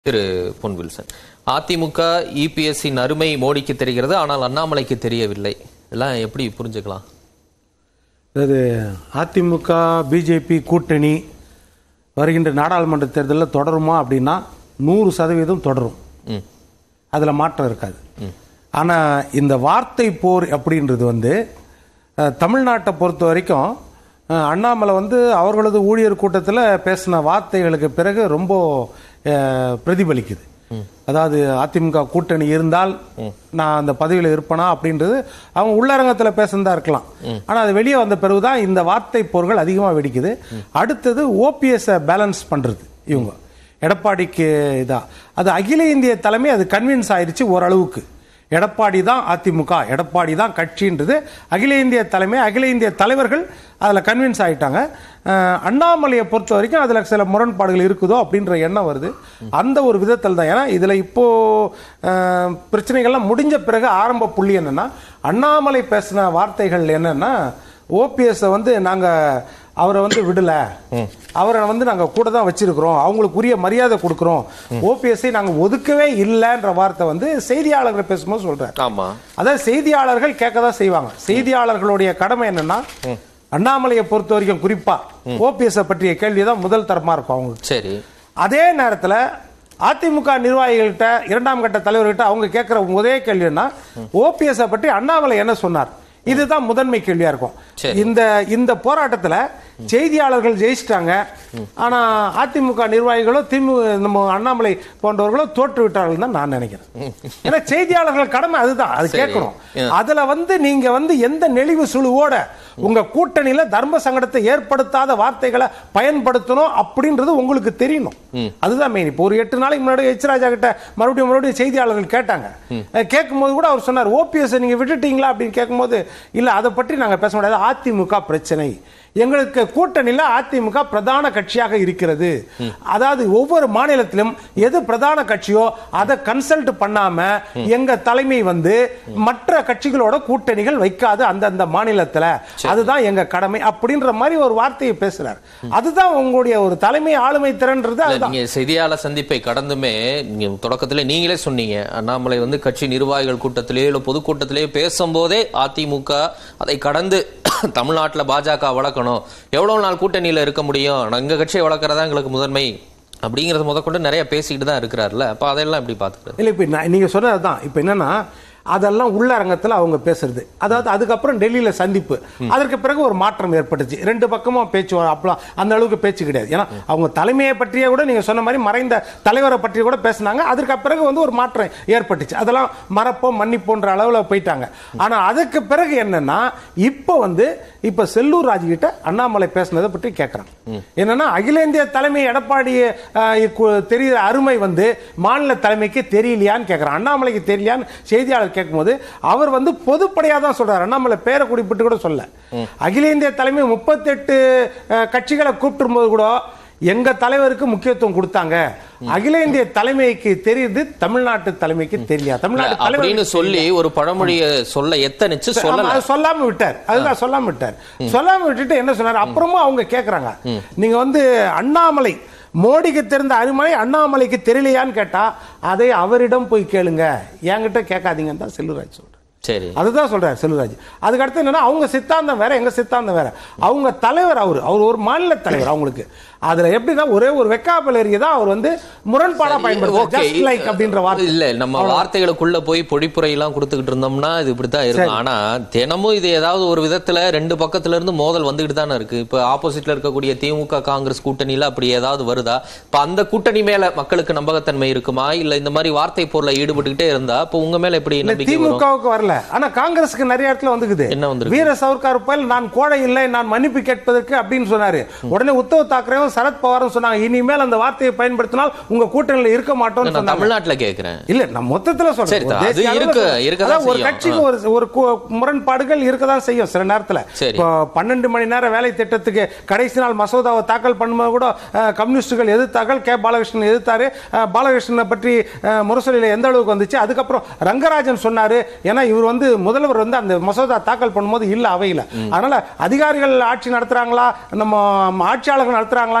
திரு பொன் வில்சன் அதிமுக இபிஎஸ்சின் அருமை மோடிக்கு தெரிகிறது ஆனால் அண்ணாமலைக்கு தெரியவில்லை எல்லாம் எப்படி புரிஞ்சுக்கலாம் அதாவது அதிமுக பிஜேபி கூட்டணி வருகின்ற நாடாளுமன்ற தேர்தலில் தொடருமா அப்படின்னா நூறு சதவீதம் தொடரும் ம் அதில் மாற்றம் இருக்காது ஆனால் இந்த வார்த்தை போர் அப்படின்றது வந்து அஹ், தமிழ்நாட்டை பொறுத்த வரைக்கும் அஹ், அண்ணாமலை வந்து அவர்களது ஊழியர் கூட்டத்தில் பேசின வார்த்தைகளுக்கு பிறகு ரொம்ப அஹ், பிரதிபலிக்குது அதாவது அதிமுக கூட்டணி இருந்தால் நான் அந்த பதவியில் இருப்பேனா அப்படின்றது அவங்க உள்ளரங்கத்தில் பேசுனதா இருக்கலாம் ஆனால் அது வெளியே வந்த பிறகுதான் இந்த வார்த்தை போர்கள் அதிகமாக வெடிக்குது அடுத்தது ஓபிஎஸ்ஸை பேலன்ஸ் பண்ணுறது இவங்க எடப்பாடிக்கு இதா அது அகில இந்திய தலைமை அது கன்வின்ஸ் ஆயிருச்சு ஓரளவுக்கு எடப்பாடி தான் அதிமுக எடப்பாடி தான் கட்சின்றது அகில இந்திய தலைமை அகில இந்திய தலைவர்கள் அதில் கன்வின்ஸ் ஆயிட்டாங்க அஹ், அண்ணாமலையை பொறுத்த வரைக்கும் அதில் சில முரண்பாடுகள் இருக்குதோ அப்படின்ற எண்ணம் வருது அந்த ஒரு விதத்தில் தான் ஏன்னா இதில் இப்போ அஹ், பிரச்சனைகள்லாம் முடிஞ்ச பிறகு ஆரம்ப புள்ளி என்னன்னா அண்ணாமலை பேசின வார்த்தைகள் என்னன்னா ஓபிஎஸ் வந்து நாங்கள் அவரை வந்து விடல அவரை வந்து நாங்க கூட தான் வச்சிருக்கிறோம் அவங்களுக்கு உரிய மரியாதை கொடுக்கிறோம் ஓபிஎஸ்ஐ நாங்க ஒதுக்கவே இல்லைன்ற வார்த்தை வந்து செய்தியாளர்கள் பேசும்போது சொல்றாரு ஆமா அதாவது செய்தியாளர்கள் கேட்க தான் செய்வாங்க செய்தியாளர்களுடைய கடமை என்னன்னா அண்ணாமலையை பொறுத்த வரைக்கும் குறிப்பா ஓபிஎஸ் பற்றிய கேள்வி தான் முதல் தரமா இருக்கும் அவங்களுக்கு சரி அதே நேரத்தில் அதிமுக நிர்வாகிகள்கிட்ட இரண்டாம் கட்ட தலைவர்கிட்ட அவங்க கேட்கிற ஒரே கேள்வின்னா ஓபிஎஸ் பற்றி அண்ணாமலை என்ன சொன்னார் இதுதான் முதன்மை கேள்வியா இருக்கும் சரி. இந்த இந்த போராட்டத்துல செய்தியாளர்கள் ஜெயிச்சிட்டாங்க ஆனா அதிமுக நிர்வாகிகளோ திமுக நம்ம அண்ணாமலை போன்றவர்களோ தோற்று விட்டார்கள் தான் நான் நினைக்கிறேன் ஏன்னா செய்தியாளர்கள் கடமை அதுதான் அது சரி. கேட்கணும் அதுல வந்து நீங்க வந்து எந்த நெளிவு சுழுவோட உங்க கூட்டணியில தர்ம சங்கடத்தை ஏற்படுத்தாத வார்த்தைகளை பயன்படுத்தணும் அப்படின்றது உங்களுக்கு தெரியணும் அதுதான் மெயின் இப்போ ஒரு எட்டு நாளைக்கு முன்னாடி எச் ராஜா கிட்ட மறுபடியும் மறுபடியும் செய்தியாளர்கள் கேட்டாங்க அஹ் கேட்கும்போது கூட அவர் சொன்னார் ஓபிஎஸ் நீங்க விட்டுட்டீங்களா அப்படின்னு கேட்கும்போது இல்ல அதை பற்றி நாங்க பேச முடியாது அதிமுக பிரச்சனை எங்களுக்கு கூட்டணியில அதிமுக பிரதான கட்சியாக இருக்கிறது அதாவது ஒவ்வொரு மாநிலத்திலும் எது பிரதான கட்சியோ அதை கன்சல்ட் பண்ணாம எங்க தலைமை வந்து மற்ற கட்சிகளோட கூட்டணிகள் வைக்காது அந்தந்த மாநிலத்துல அதுதான் எங்க கடமை அப்படின்ற மாதிரி ஒரு வார்த்தையை பேசுறாரு அதுதான் உங்களுடைய ஒரு தலைமை ஆளுமை திறன்றது இல்ல, அதுதான் நீங்க செய்தியாளர் சந்திப்பை கடந்துமே நீங்க தொடக்கத்திலே நீங்களே சொன்னீங்க அண்ணாமலை வந்து கட்சி நிர்வாகிகள் கூட்டத்திலேயோ இல்ல பொதுக்கூட்டத்திலேயோ பேசும்போதே அதிமுக அதை கடந்து தமிழ்நாட்டுல பாஜக வளர்க்கணும் எவ்வளவு நாள் கூட்டணியில இருக்க முடியும் நான் எங்க கட்சியை வளர்க்கறதா எங்களுக்கு முதன்மை அப்படிங்கறது முதற்கொண்டு நிறைய பேசிக்கிட்டு தான் இருக்கிறாருல அப்ப அதெல்லாம் எப்படி பாத்துக்கிறது இல்லை இப்போ நான் நீங்கள் சொன்னது தான் இப்போ என்னன்னா அதெல்லாம் உள்ளரங்கத்தில் அவங்க பேசுறது அதாவது அதுக்கப்புறம் டெல்லியில் சந்திப்பு அதற்கு பிறகு ஒரு மாற்றம் ஏற்பட்டுச்சு ரெண்டு பக்கமும் பேச்சு வ- அப்பலாம் அந்த அளவுக்கு பேச்சு கிடையாது ஏன்னா அவங்க தலைமையை பற்றியே கூட நீங்கள் சொன்ன மாதிரி மறைந்த தலைவரை பற்றி கூட பேசினாங்க அதற்கு பிறகு வந்து ஒரு மாற்றம் ஏற்பட்டுச்சு அதெல்லாம் மறப்போம் மன்னிப்போன்ற அளவில் போயிட்டாங்க ஆனால் அதுக்கு பிறகு என்னன்னா இப்போ வந்து இப்போ செல்லூர் ராஜு கிட்ட அண்ணாமலை பேசினதை பற்றி கேட்குறாங்க என்னன்னா அகில இந்திய தலைமை எடப்பாடி அஹ், கு- தெரிகிற அருமை வந்து மாநில தலைமைக்கு தெரியலையான்னு கேட்குறான் அண்ணாமலைக்கு தெரியலையான்னு செய்தியாளர் கேட்கும்போது அவர் வந்து பொதுப்படையாக தான் சொல்றாரு அண்ணாமலை பேரை குறிப்பிட்டு கூட சொல்ல அகில இந்திய தலைமை முப்பத்தெட்டு கட்சிகளை கூப்பிட்டு போது கூட எங்க தலைவருக்கு முக்கியத்துவம் கொடுத்தாங்க அகில இந்திய தலைமைக்கு தெரியுது தமிழ்நாட்டு தலைமைக்கு தெரியலையா தமிழ்நாட்டு அப்படின்னு தலைவர் சொல்லி ஒரு பழமொழியை சொல்ல எத்தனிச்சு ஆமா, சொல்லல அது சொல்லாம விட்டார் அதுதான் சொல்லாம விட்டார் சொல்லாம விட்டுட்டு என்ன சொன்னார் அப்புறமும் அவங்க கேக்குறாங்க நீங்க வந்து அண்ணாமலை மோடிக்கு தெரிந்த அருமலை அண்ணாமலைக்கு தெரியலையான்னு கேட்டா அதை அவரிடம் போய் கேளுங்க என்கிட்ட கேட்காதீங்கன்னு தான் செல்லுராஜ் சொல்றேன் சரி அதுதான் சொல்றாரு செல்வராஜ் அதுக்கு அடுத்து என்னன்னா அவங்க சித்தாந்தம் வேற எங்க சித்தாந்தம் வேற அவங்க தலைவர் அவர் அவர் ஒரு மாநில தலைவர் அவங்களுக்கு அதுல எப்படின்னா ஒரே ஒரு வெக்காபலரியை தான் அவர் வந்து முரண்பாடா பயன்படுத்துறாரு Okay. Just like அப்படின்ற வார்த்தை இல்ல நம்ம வார்த்தைகளுக்குள்ள போய் பொடிப்புரை எல்லாம் கொடுத்துக்கிட்டு இருந்தோம்னா இது இப்படித்தான் இருக்கும் ஆனா தினமும் இது ஏதாவது ஒரு விதத்துல ரெண்டு பக்கத்துல இருந்து மோதல் வந்துகிட்டு தானே இருக்கு இப்ப ஆப்போசிட்ல இருக்கக்கூடிய திமுக காங்கிரஸ் கூட்டணியில அப்படி ஏதாவது வருதா இப்ப அந்த கூட்டணி மேல மக்களுக்கு நம்பகத்தன்மை இருக்குமா இல்ல இந்த மாதிரி வார்த்தை பொருளை ஈடுபட்டுக்கிட்டே இருந்தா இப்ப உங்க மேல எப்படி இல்ல, நம்பிக்கை வரும் திமுகவுக்கு வரல ஆனா காங்கிரஸ்க்கு நிறைய இடத்துல வந்துக்குது என்ன வந்திருக்கு? வீர சவர்கார் பயல் நான் கோடை இல்லை நான் மன்னிப்பு கேட்பதற்கு அப்படின்னு சொன்னாரு உடனே உத்தவ் தாக்கரேவும் சரத்பவாரும் சொன்னாங்க இனிமேல் அந்த வார்த்தையை பயன்படுத்தினால் உங்க கூட்டணியில இருக்க மாட்டோம்னு நான் சொன்னாங்க தமிழ்நாட்டுல கேக்குறேன் இல்ல நான் மொத்தத்துல சொல்றேன் சரி, ஒரு அது தேசிய அளவுல இருக்கு, சொல்றேன். இருக்கதான் அதான் ஒரு செய்யும். கட்சிக்கு ஒரு ஒரு கு- முரண்பாடுகள் இருக்கதான் செய்யும் சில நேரத்துல சரி. இப்போ பன்னெண்டு மணி நேர வேலை திட்டத்துக்கு கடைசி நாள் மசோதாவை தாக்கல் பண்ணும்போது கூட அஹ், கம்யூனிஸ்டுகள் எதிர்த்தார்கள் கே பாலகிருஷ்ணன் எதிர்த்தாரு அஹ், பாலகிருஷ்ணனை பற்றி அஹ், முரசொலியில எந்த அளவுக்கு வந்துச்சு அதுக்கப்புறம் ரங்கராஜன் சொன்னாரு ஏன்னா இவர் வந்து முதல்வர் வந்து அந்த மசோதா தாக்கல் பண்ணும்போது இல்ல அவையில அதனால அதிகாரிகள் ஆட்சி நடத்துறாங்களா நம்ம ஆட்சியாளர்கள் நடத்துறாங்களா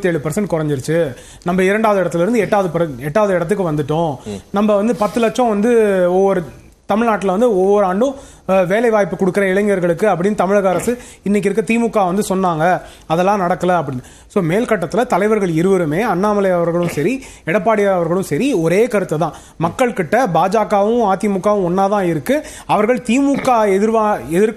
இருபத்தி ஏழு பர்சன்ட் குறைஞ்சிருச்சு நம்ம இரண்டாவது இடத்துல இருந்து எட்டாவது per- எட்டாவது இடத்துக்கு வந்துட்டோம் நம்ம வந்து பத்து லட்சம் வந்து ஒவ்வொரு தமிழ்நாட்டில் வந்து ஒவ்வொரு ஆண்டும் அஹ், வேலை வாய்ப்பு கொடுக்குற இளைஞர்களுக்கு அப்படின்னு தமிழக அரசு இன்னைக்கு இருக்க திமுக வந்து சொன்னாங்க அதெல்லாம் நடக்கல அப்படின்னு ஸோ மேல்கட்டத்தில் தலைவர்கள் இருவருமே அண்ணாமலை அவர்களும் சரி எடப்பாடி அவர்களும் சரி ஒரே கருத்து தான் மக்கள் கிட்ட பாஜகவும் அதிமுகவும் ஒன்றா தான் இருக்கு அவர்கள் திமுக எதிர்வா எதிர்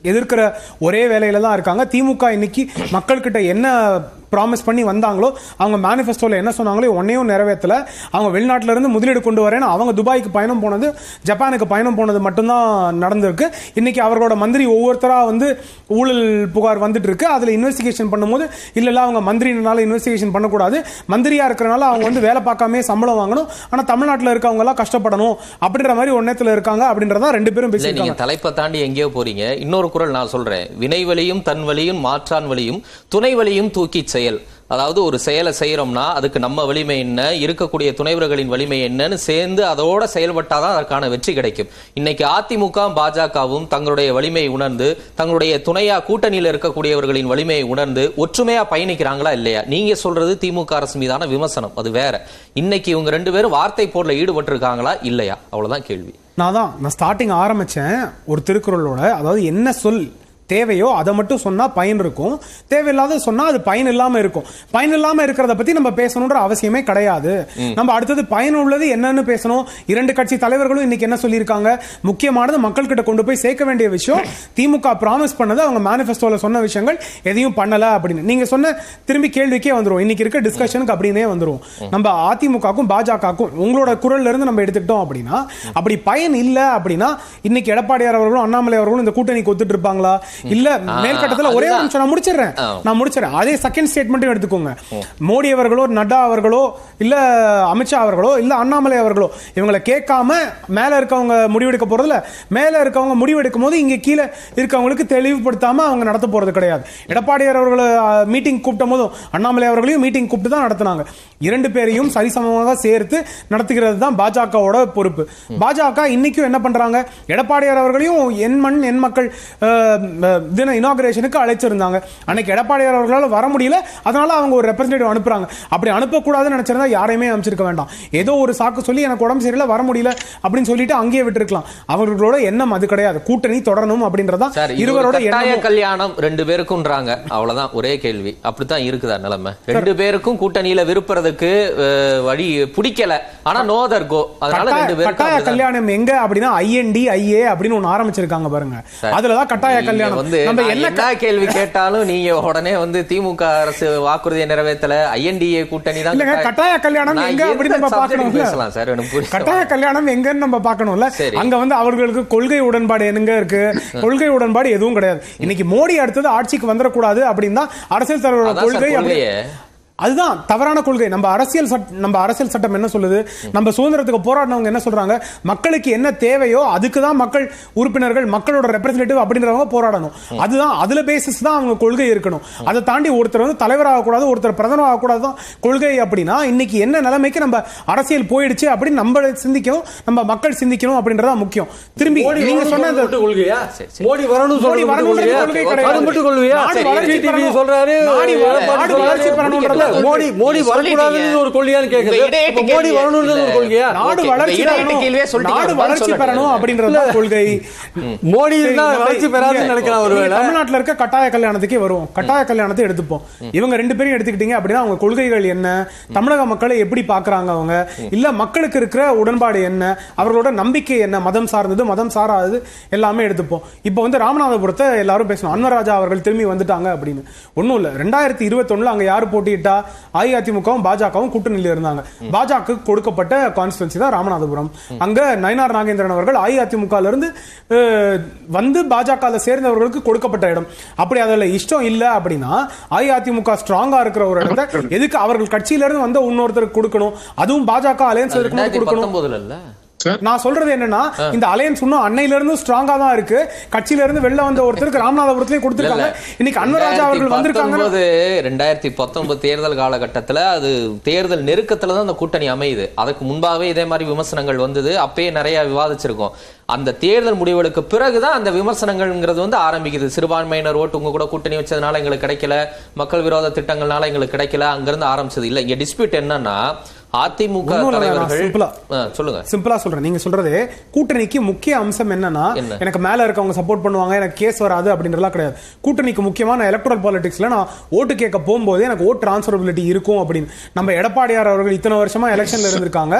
எதிர்க்கிற ஒரே வேலையில தான் இருக்காங்க திமுக இன்னைக்கு மக்கள்கிட்ட என்ன ப்ராமிஸ் பண்ணி வந்தாங்களோ அவங்க மேனிஃபெஸ்டோல என்ன சொன்னாங்களோ ஒன்னையும் நிறைவேற்றல அவங்க வெளிநாட்டுல இருந்து முதலீடு கொண்டு வரேன்னு அவங்க துபாய்க்கு பயணம் போனது ஜப்பானுக்கு பயணம் போனது மட்டும்தான் நடந்திருக்கு இன்னைக்கு அவர்களோட மந்திரி ஒவ்வொருத்தரா வந்து ஊழல் புகார் வந்துட்டு இருக்கு அதுல இன்வெஸ்டிகேஷன் பண்ணும்போது இல்ல இல்ல அவங்க மந்திரினால இன்வெஸ்டிகேஷன் பண்ணக்கூடாது மந்திரியா இருக்கிறனால அவங்க வந்து வேலை பார்க்காம சம்பளம் வாங்கணும் ஆனா தமிழ்நாட்டுல இருக்கவங்க எல்லாம் கஷ்டப்படணும் அப்படின்ற மாதிரி ஒன்னத்துல இருக்காங்க அப்படின்றதா ரெண்டு பேரும் இல்ல நீங்க பேசியிருக்காங்க தலைப்பை தாண்டி எங்கேயோ போறீங்க இன்னொரு குரல் நான் சொல்றேன் வினை வலியும் தன் வலியும் மாற்றான் வலியும் துணை வலியும் தூக்கி செயல் அதாவது ஒரு செயலை செய்யறோம்னா அதுக்கு நம்ம வலிமை என்ன இருக்கக்கூடிய துணைவர்களின் வலிமை என்னன்னு சேர்ந்து அதோட செயல்பட்டாதான் அதற்கான வெற்றி கிடைக்கும் இன்னைக்கு அதிமுக பாஜகவும் தங்களுடைய வலிமையை உணர்ந்து தங்களுடைய துணையா கூட்டணியில இருக்கக்கூடியவர்களின் வலிமையை உணர்ந்து ஒற்றுமையா பயணிக்கிறாங்களா இல்லையா நீங்க சொல்றது திமுக அரசு மீதான விமர்சனம் அது வேற இன்னைக்கு இவங்க ரெண்டு பேரும் வார்த்தை போர்ல ஈடுபட்டிருக்காங்களா இல்லையா அவ்வளவுதான் கேள்வி நான் தான் நான் ஸ்டார்டிங் ஆரம்பிச்சேன் ஒரு திருக்குறளோட அதாவது என்ன சொல் தேவையோ அதை மட்டும் சொன்னா பயன் இருக்கும் தேவையில்லாத சொன்னா அது பயன் இல்லாம இருக்கும் பயன் இல்லாம இருக்கிறத பத்தி நம்ம பேசணுன்ற அவசியமே கிடையாது நம்ம அடுத்தது பயன் உள்ளது என்னன்னு பேசணும் இரண்டு கட்சி தலைவர்களும் இன்னைக்கு என்ன சொல்லியிருக்காங்க முக்கியமானது மக்கள் கிட்ட கொண்டு போய் சேர்க்க வேண்டிய விஷயம் திமுக ப்ராமிஸ் பண்ணது அவங்க மேனிஃபெஸ்டோல சொன்ன விஷயங்கள் எதையும் பண்ணல அப்படின்னு நீங்க சொன்ன திரும்பி கேள்விக்கே வந்துரும் இன்னைக்கு இருக்க டிஸ்கஷனுக்கு அப்படின்னே வந்துரும் நம்ம அதிமுகக்கும் பாஜகவுக்கும் உங்களோட குரல்ல இருந்து நம்ம எடுத்துக்கிட்டோம் அப்படின்னா அப்படி பயன் இல்ல அப்படின்னா இன்னைக்கு எடப்பாடியார் அவர்களும் அண்ணாமலை அவர்களும் இந்த கூட்டணிக்கு ஒத்துட்டு இருப்பாங்களா இல்ல மேல்கட்டத்துல ஒரே ஒரு அதுதான். நிமிஷம் நான் முடிச்சிடுறேன் ஆ. நான் முடிச்சிடுறேன் அதே செகண்ட் ஸ்டேட்மெண்ட்டும் எடுத்துக்கோங்க மோடி அவர்களோ நட்டா அவர்களோ இல்ல அமித்ஷா அவர்களோ இல்ல அண்ணாமலை அவர்களோ இவங்களை கேட்காம மேல இருக்கவங்க முடிவெடுக்க போறதுல மேல இருக்கவங்க முடிவெடுக்கும் போது இங்க கீழே இருக்கவங்களுக்கு தெளிவுபடுத்தாம அவங்க நடத்த போறது கிடையாது எடப்பாடியார் அவர்களை மீட்டிங் கூப்பிட்ட போதும் அண்ணாமலை அவர்களையும் மீட்டிங் கூப்பிட்டு தான் நடத்தினாங்க இரண்டு பேரையும் சரிசமமாக சேர்த்து நடத்துகிறது தான் பாஜகவோட பொறுப்பு பாஜக இன்னைக்கும் என்ன பண்றாங்க எடப்பாடியார் அவர்களையும் என் மண் என் மக்கள் அஹ், அஹ், தின இனாகிரேஷனுக்கு அழைச்சிருந்தாங்க அன்னைக்கு எடப்பாடியார் அவர்களால் வர முடியல அதனால அவங்க ஒரு ரெப்ரஸன்டேட்டிவ் அனுப்புறாங்க அப்படி அனுப்பக்கூடாதுன்னு நினைச்சிருந்தா யாரையுமே அமைச்சிருக்க வேண்டாம் ஏதோ ஒரு சாக்கு சொல்லி எனக்கு உடம்பு சரியில்லை வர முடியல அப்படின்னு சொல்லிட்டு அங்கேயே விட்டுருக்கலாம் அவர்களோட எண்ணம் அது கிடையாது கூட்டணி தொடரணும் அப்படின்றதா சார் இது ஒரு இருவரோட கட்டாய எண்ணமும் கல்யாணம் ரெண்டு பேருக்கும்ன்றாங்க அவ்வளவுதான் ஒரே கேள்வி அப்படித்தான் இருக்குதா நிலைமை ரெண்டு பேருக்கும் கூட்டணியில விருப்புறதுக்கு அஹ், வழி பிடிக்கல ஆனா நோ அதர் கோ அதனால கட்டாய- ரெண்டு பேருக்கும் கட்டாய அப்படிதான். கல்யாணம் எங்க அப்படின்னா ஐஎன்டி ஐஏ அப்படின்னு ஒண்ணு ஆரம்பிச்சிருக்காங்க பாருங்க அதுலதான் கட்டாய நீங்க கல்யாணம் வந்து நம்ம நான் என்ன என்ன கேள்வி கேட்டாலும் நீங்க உடனே வந்து திமுக அரசு வாக்குறுதியை நிறைவேற்றல ஐஎன்டிஏ கூட்டணி தான் இல்லங்க கட்டாய- கட்டாய கல்யாணம் நான் எங்க எந்த அப்படின்னு நம்ம subject பார்க்கணும்ல பேசலாம் சார் எனக்கு புரியல. கட்டாய கல்யாணம் எங்கன்னு நம்ம பார்க்கணும்ல சரி. அங்க வந்து அவர்களுக்கு கொள்கை உடன்பாடு எங்க இருக்கு கொள்கை உடன்பாடு எதுவும் கிடையாது இன்னைக்கு மோடி அடுத்தது ஆட்சிக்கு வந்துடக்கூடாது அப்படின்னு தான் அரசியல் தலைவரோட அதான் சார் கொள்கை அப்படி- கொள்கையே. அதுதான் தவறான கொள்கை நம்ம அரசியல் சட் நம்ம அரசியல் சட்டம் என்ன சொல்லுது நம்ம சுதந்திரத்துக்கு போராடினவங்க என்ன சொல்றாங்க மக்களுக்கு என்ன தேவையோ அதுக்கு தான் மக்கள் உறுப்பினர்கள் மக்களோட ரெப்ரசன்டேட்டிவ் அப்படின்றவங்க போராடணும் அதுதான் அதுல பேசிஸ் தான் அவங்க கொள்கை இருக்கணும் அதை தாண்டி ஒருத்தர் வந்து தலைவராக கூடாது ஒருத்தர் பிரதமர் ஆகக்கூடாது தான் கொள்கை அப்படின்னா இன்னைக்கு என்ன நிலைமைக்கு நம்ம அரசியல் போயிடுச்சு அப்படின்னு நம்ம சிந்திக்கணும் நம்ம மக்கள் சிந்திக்கணும் அப்படின்றதா முக்கியம் திரும்பி மோடி நீங்க வரணும்னு சொன்ன அந்த- மட்டும் கொள்கையா மோடி வரணும் மோடி சொல்றது மட்டும் வரணும்ன்றது கொள்கையா? கொள்கை கிடையாது. அது மட்டும் கொள்கையா நாடு சரி, வளர்ச்சி டிடிவி பெறணும். சொல்றாரு நாடு வள- எடப்பாடி நாடு சொல்றாரு. வளர்ச்சி பெறணும்ன்றது இல்ல, மோடி மோடி நீங்க வரக்கூடாதுன்னு சொல்லிட்டீங்க. ஒரு கொள்கையான்னு கேக்குது உங்க இடையீட்டு அப்ப மோடி கேள்வி- வரணும்னு ஒரு இல்ல. கொள்கையா நாடு Okay, வளர்ச்சி இப்ப இடையிட்டு பெறணும். கேள்வியே சொல்லிட்டீங்க, நாடு பதில் வளர்ச்சி சொல்லுங்க. பெறணும் அப்படின்றது தான் கொள்கை மோடி சரி, இருந்தா நம்ம வளர்ச்சி பெறாதுன்னு இங்க- நினைக்கலாம் நீங்க ஒருவேளை தமிழ்நாட்டுல இருக்க கட்டாய கல்யாணத்துக்கே வருவோம் கட்டாய கல்யாணத்தை எடுத்துப்போம் இவங்க ரெண்டு பேரும் எடுத்துக்கிட்டீங்க அப்படின்னா அவங்க கொள்கைகள் என்ன தமிழக மக்களை எப்படி பாக்குறாங்க அவங்க இல்ல மக்களுக்கு இருக்கிற உடன்பாடு என்ன அவர்களோட நம்பிக்கை என்ன மதம் சார்ந்தது மதம் சாராதது எல்லாமே எடுத்துப்போம் இப்போ வந்து ராமநாதபுரத்தை எல்லாரும் பேசணும் அன்வராஜா அவர்கள் திரும்பி வந்துட்டாங்க அப்படின்னு ஒண்ணும் இல்ல ரெண்டாயிரத்தி இருபத்தொன்னுல அங்க யாரு போட்டியிட்டா அஇஅதிமுகவும் பாஜகவும் கூட்டணியில இருந்தாங்க பாஜக கொடுக்கப்பட்ட கான்ஸ்டிடுவன்சி தான் ராமநாதபுரம் அங்க நயினார் நாகேந்திரன் அவர்கள் அஇஅதிமுக ல இருந்து அஹ், வந்து பாஜக ல சேர்ந்தவர்களுக்கு கொடுக்கப்பட்ட இடம் அப்படி அதுல இஷ்டம் இல்ல அப்படின்னா அஇஅதிமுக ஸ்ட்ராங்கா இருக்கிற ஒரு இடத்த எதுக்கு அவர்கள் கட்சியில இருந்து வந்த இன்னொருத்தருக்கு கொடுக்கணும் அதுவும் பாஜக அலையன்ஸ் இருக்கும்போது ரெண்டாயிரத்தி கொடுக்கணும் பத்தொன்பதுல இல்ல நான் சொல்றது என்னன்னா இந்த அலையன்ஸ் இன்னும் அன்னையில இருந்து ஸ்ட்ராங்கா தான் இருக்கு கட்சியில இருந்து வெளில வந்த ஒருத்தருக்கு ராமநாதபுரத்திலேயே கொடுத்திருக்காங்க இன்னைக்கு அன்வராஜா அவர்கள் வந்திருக்காங்க ரெண்டாயிரத்தி பத்தொன்பது தேர்தல் காலகட்டத்துல அது தேர்தல் நெருக்கத்துல தான் அந்த கூட்டணி அமையுது அதுக்கு முன்பாகவே இதே மாதிரி விமர்சனங்கள் வந்தது அப்பயே நிறைய விவாதிச்சிருக்கோம் அந்த தேர்தல் முடிவுகளுக்கு பிறகுதான் அந்த விமர்சனங்கள்ங்கிறது வந்து ஆரம்பிக்குது சிறுபான்மையினர் ஓட்டு உங்க கூட கூட்டணி வச்சதுனால எங்களுக்கு கிடைக்கல மக்கள் விரோத திட்டங்கள்னால எங்களுக்கு கிடைக்கல அங்கிருந்து ஆரம்பிச்சது இல்ல இங்க டிஸ்பியூட் என்னன்னா அதிமுக ஒண்ணும் இல்ல, நான் தலைவர்கள் simple-ஆ. ஆ, சொல்லுங்க சிம்பிளா சொல்றேன் நீங்க சொல்றது கூட்டணிக்கு முக்கிய அம்சம் என்னன்னா என்ன? எனக்கு மேல இருக்கவங்க சப்போர்ட் பண்ணுவாங்க எனக்கு கேஸ் வராது அப்படின்றதுலாம் கிடையாது கூட்டணிக்கு முக்கியமான எலக்ட்ரல் பாலிடிக்ஸ்ல நான் ஓட்டு கேட்க போகும்போது எனக்கு ஓட் டிரான்ஸ்பரபிலிட்டி இருக்கும் அப்படின்னு நம்ம எடப்பாடியார் அவர்கள் இத்தனை வருஷமா எலெக்ஷன்ல இருந்திருக்காங்க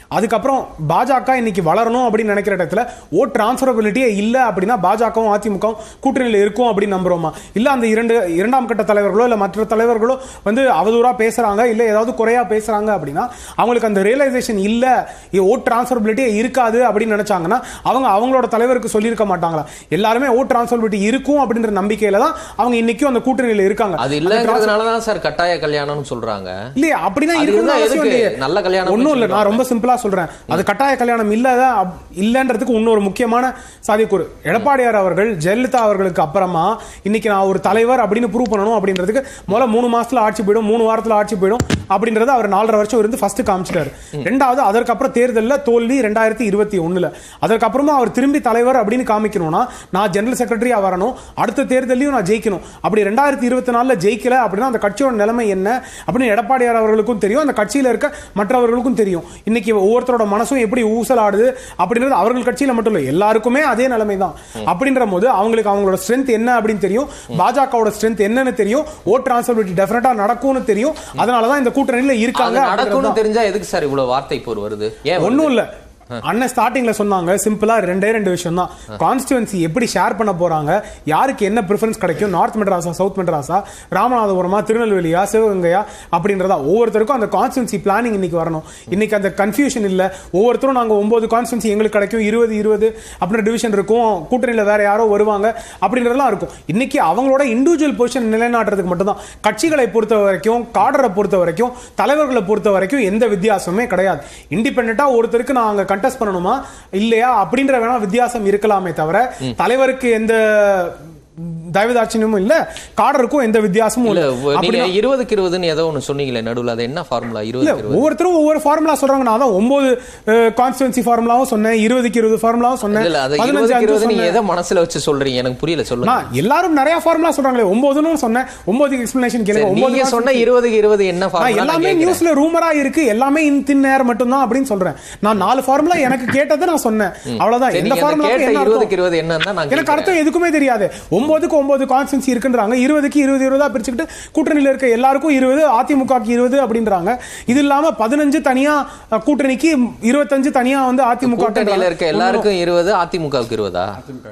அதுக்கப்புறம் பாஜக இன்னைக்கு வளரணும் அப்படின்னு நினைக்கிற இடத்துல ஓட் டிரான்ஸ்பரபிலிட்டியே இல்ல அப்படின்னா பாஜகவும் அதிமுகவும் கூட்டணியில் இருக்கும் அப்படின்னு நம்புறோமா இல்ல அந்த இரண்டு இரண்டாம் கட்ட தலைவர்களோ இல்ல மற்ற தலைவர்களோ வந்து அவதூறா பேசுறாங்க இல்ல ஏதாவது குறையா பேசுறாங்க அப்படின்னா அவங்களுக்கு அந்த ரியலைசேஷன் இல்ல ஓட் டிரான்ஸ்பரபிலிட்டியே இருக்காது அப்படின்னு நினைச்சாங்கன்னா அவங்க அவங்களோட தலைவருக்கு சொல்லியிருக்க மாட்டாங்களா எல்லாருமே ஓட் டிரான்ஸ்பரபிலிட்டி இருக்கும் அப்படின்ற நம்பிக்கையில தான் அவங்க இன்னைக்கும் அந்த கூட்டணியில் இருக்காங்க அது அந்த இல்லங்கிறதுனால தான் சார் கட்டாய கல்யாணம்னு சொல்றாங்க இல்லையா அப்படிதான் அது இருக்கணும்னு இருந்தா அவசியம் எதுக்கு? இல்லையே. நல்ல கல்யாணம் ஒண்ணும் இல்ல சொல்றாங்க. நான் ரொம்ப சிம்பிளா சொல்றேன் அது கட்டாய கல்யாணம் இல்லத அப்- இல்லன்றதுக்கு இன்னொரு முக்கியமான சாதிக்கூறு எடப்பாடியார் அவர்கள் ஜெயலலிதா அவர்களுக்கு அப்புறமா இன்னைக்கு நான் ஒரு தலைவர் அப்படின்னு ப்ரூவ் பண்ணணும் அப்படின்றதுக்கு முதல்ல மூணு மாசத்துல ஆட்சி போயிடும் மூணு வாரத்துல ஆட்சி போயிடும் அப்படின்றத அவர் நாலரை வருஷம் இருந்து ஃபர்ஸ்ட் காமிச்சிட்டாரு ரெண்டாவது அதற்கப்புறம் தேர்தல்ல தோல்வி ரெண்டாயிரத்தி இருபத்தி ஒண்ணுல அதற்கப்புறமா அவர் திரும்பி தலைவர் அப்படின்னு காமிக்கணும்னா நான் ஜெனரல் செக்ரட்டரியா வரணும் அடுத்த தேர்தலையும் நான் ஜெயிக்கணும் அப்படி ரெண்டாயிரத்தி இருபத்தி நாலுல ஜெயிக்கல அப்படின்னா அந்த கட்சியோட நிலைமை என்ன அப்படின்னு எடப்பாடியார் அவர்களுக்கும் தெரியும் அந்த கட்சியில இருக்க மற்றவர்களுக்கும் தெரியும் இன்னைக்கு ஒவ்வொருத்தரோட மனசும் எப்படி ஊசல் ஆடுது அப்படின்றது அவர்கள் கட்சியில மட்டும் இல்ல எல்லாருக்குமே அதே நிலைமை தான் அப்படின்ற போது அவங்களுக்கு அவங்களோட ஸ்ட்ரென்த் என்ன அப்படின்னு தெரியும் பாஜகவோட ஸ்ட்ரென்த் என்னன்னு தெரியும் ஓட் டிரான்ஸ்பர்பிலிட்டி டெஃபினட்டா நடக்கும்னு தெரியும் அதனாலதான் இந்த கூட்டணியில அது இருக்காங்க அப்படின்றது நடக்கும்னு தான். தெரிஞ்சா எதுக்கு சார் இவ்வளவு வார்த்தை போர் வருது ஏன் வருது? ஒண்ணும் இல்ல அண்ணன் ஸ்டார்டிங்ல சொன்னாங்க சிம்பிளா ரெண்டே ரெண்டு விஷயம் தான் கான்ஸ்டியூன்சி எப்படி ஷேர் பண்ண போறாங்க யாருக்கு என்ன ப்ரிஃபரன்ஸ் கிடைக்கும் நார்த் மெட்ராஸா சவுத் மெட்ராஸா ராமநாதபுரமா திருநெல்வேலியா சிவகங்கையா அப்படின்றதா ஒவ்வொருத்தருக்கும் அந்த கான்ஸ்டியூன்சி பிளானிங் இன்னைக்கு வரணும் இன்னைக்கு அந்த கன்ஃபியூஷன் இல்ல ஒவ்வொருத்தரும் நாங்க ஒன்பது கான்ஸ்டியூன்சி எங்களுக்கு கிடைக்கும் இருபது இருபது அப்படின்ற டிவிஷன் இருக்கும் கூட்டணியில வேற யாரோ வருவாங்க அப்படின்றதெல்லாம் இருக்கும் இன்னைக்கு அவங்களோட இண்டிவிஜுவல் பொசிஷன் நிலைநாட்டுறதுக்கு மட்டும்தான் கட்சிகளை பொறுத்த வரைக்கும் காடரை பொறுத்த வரைக்கும் தலைவர்களை பொறுத்த வரைக்கும் எந்த வித்தியாசமுமே கிடையாது இண்டிபெண்டா ஒருத்தருக்கு நான் அங்க கண்டெஸ்ட் பண்ணணுமா இல்லையா அப்படின்ற வேணா வித்தியாசம் இருக்கலாமே தவிர தலைவருக்கு எந்த தயவுதாட்சியமும் இல்ல காடருக்கும் எந்த வித்தியாசமும் இல்ல இல்ல நீங்க அப்படின்னா- இருபதுக்கு இருபதுன்னு ஏதோ ஒண்ணு சொன்னீங்களே நடுவுல அது என்ன ஃபார்முலா இல்ல இருபதுக்கு இருபது ஒவ்வொருத்தரும் ஒவ்வொரு ஃபார்முலா சொல்றாங்க நான் தான் ஒன்பது கான்ஸ்டியூன்சி ஃபார்முலாவும் சொன்னேன் இருபதுக்கு இருபது ஃபார்முலாவும் சொன்னேன் இல்ல அது பதினஞ்சு இருபதுக்கு அஞ்சு இருபது நீங்க சொன்னேன். எதை மனசுல வச்சு சொல்றீங்க எனக்கு புரியல சொல்லுங்க நான் எல்லாரும் நிறைய ஃபார்முலா சொல்றாங்களே ஒன்பதுன்னு சொன்னேன் ஒன்பதுக்கு எக்ஸ்பிளனேஷன் சரி, கேளுங்க ஒன்பது நீங்க சொன்ன இருபதுக்கு இருபது என்ன நான் ஃபார்முலா எல்லாமே நியூஸ்ல ரூமரா இருக்கு எல்லாமே இன் தின் நேர் மட்டும் தான் அப்படின்னு சொல்றேன் நான் நாலு ஃபார்முலா எனக்கு கேட்டதை நான் சொன்னேன் அவ்வளவுதான் எந்த ஃபார்முலா கேட்ட என்ன இருபதுக்கு அர்த்தம்? இருபது என்னன்னு தான் நான் எனக்கு கேட்கிறேன். அர்த்தம் எதுக்குமே தெரியாது ஒன்பதுக்கு ஒன்பது கான்ஸ்டன்சி இருக்குன்றாங்க இருபதுக்கு இருபது இருபதா பிரிச்சுக்கிட்டு கூட்டணியில இருக்க எல்லாருக்கும் இருபது அதிமுகக்கு இருபது அப்படின்றாங்க இது இல்லாம பதினஞ்சு தனியா அஹ், கூட்டணிக்கு இருபத்தஞ்சு தனியா வந்து அதிமுக கூட்டணியில இருக்க எல்லாருக்கும் இருபது அதிமுகவுக்கு இருபதா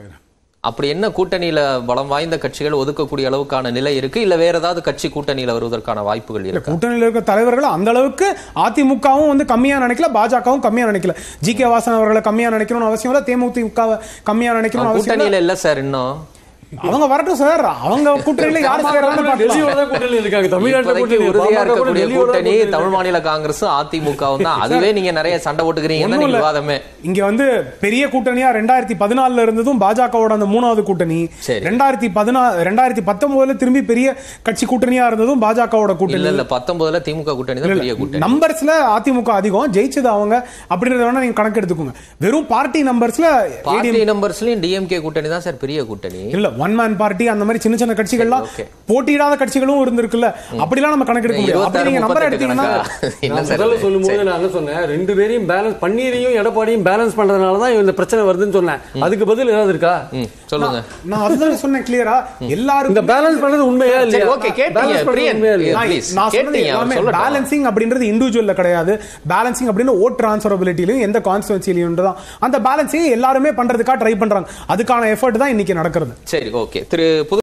அப்படி என்ன கூட்டணியில பலம் வாய்ந்த கட்சிகள் ஒதுக்கக்கூடிய அளவுக்கான நிலை இருக்கு இல்ல வேற ஏதாவது கட்சி கூட்டணியில வருவதற்கான வாய்ப்புகள் இருக்கா கூட்டணியில் இருக்க தலைவர்கள் அந்த அளவுக்கு அதிமுகவும் வந்து கம்மியா நினைக்கல பாஜகவும் கம்மியா நினைக்கல ஜி கே வாசன் அவர்களை கம்மியா நினைக்கணும்னு அவசியம் இல்ல தேமுதிக கம்மியா நினைக்கணும்னு அவசியம் இல்ல கூட்டணியில இல்ல சார் இன்னும் அவங்க வரட்டும் சார் அவங்க கூட்டணியில யார் சேர்றாங்கன்னு பார்க்கலாம். டெல்லியோட தான் கூட்டணியில் இருக்காங்க தமிழ்நாட்டுல இப்போதைக்கு கூட்டணி உறுதியா பாமக கூட இருக்கக்கூடிய டெல்லியோட கூட்டணி கூட்டணியில் தமிழ் மாநில காங்கிரஸும் அதிமுகவும் தான் அதுவே நீங்க நிறைய சண்டை போட்டுக்கிறீங்கன்னு ஒண்ணும் நீங்க இல்ல. விவாதமே இங்க வந்து பெரிய கூட்டணியா ரெண்டாயிரத்தி பதினாலுல இருந்ததும் பாஜகவோட அந்த மூணாவது கூட்டணி சரி. ரெண்டாயிரத்தி பதினா ரெண்டாயிரத்தி பத்தொன்பதுல திரும்பி பெரிய கட்சி கூட்டணியா இருந்ததும் பாஜகவோட இல்ல கூட்டணி இல்ல பத்தொன்பதுல திமுக கூட்டணி தான் பெரிய கூட்டணி நம்பர்ஸ்ல அதிமுக அதிகம் ஜெயிச்சது அவங்க அப்படின்றத வேணா நீங்க கணக்கு எடுத்துக்கோங்க வெறும் பார்ட்டி நம்பர்ஸ்ல பார்ட்டி நம்பர்ஸ்லயும் டிஎம்கே கூட்டணி தான் சார் பெரிய கூட்டணி இல்ல ஒன் மேன் பார்ட்டி அந்த மாதிரி சின்ன சின்ன கட்சிகள்லாம் okay. போட்டியிடாத கட்சிகளும் இருந்திருக்குல்ல அப்படிலாம் நம்ம கணக்கு எடுக்க முடியாது அப்படி இருபத்தாறு நீங்க நம்பர் முப்பத்தெட்டு எடுத்தீங்கன்னா கணக்கா என்ன நான் சார் முதல்ல இது? சொல்லும்போது நான் என்ன சொன்னேன் ரெண்டு பேரையும் பேலன்ஸ் பன்னீரையும் எடப்பாடியும் பேலன்ஸ் பண்றதுனால தான் இந்த பிரச்சனை வருதுன்னு சொன்னேன் அதுக்கு பதில் ஏதாவது இருக்கா ம், சொல்லுங்க நான் அதுதான் சொன்னேன் கிளியரா இந்த எல்லாரும் பேலன்ஸ் பண்றது உண்மையா சரி இல்லையா ஓகே கேட்டீங்க Balance பண்றது பிரியன் உண்மையா இல்லையா? நான் please, நான் சொன்னது கேட்டீங்க அவர் எல்லாமே சொல்லட்டும். பேலன்சிங் அப்படின்றது இண்டிவிஜுவல்ல கிடையாது பேலன்சிங் அப்படின்னு ஓட் டிரான்ஸ்பரபிலிட்டிலையும் எந்த கான்ஸ்டுவன்சிலையும் தான் அந்த பேலன்சிங் எல்லாருமே பண்றதுக்காக ட்ரை பண்றாங்க அதுக்கான எஃபர்ட் தான் இன்னைக்கு நடக்கிறது சரி ஓகே திரு புது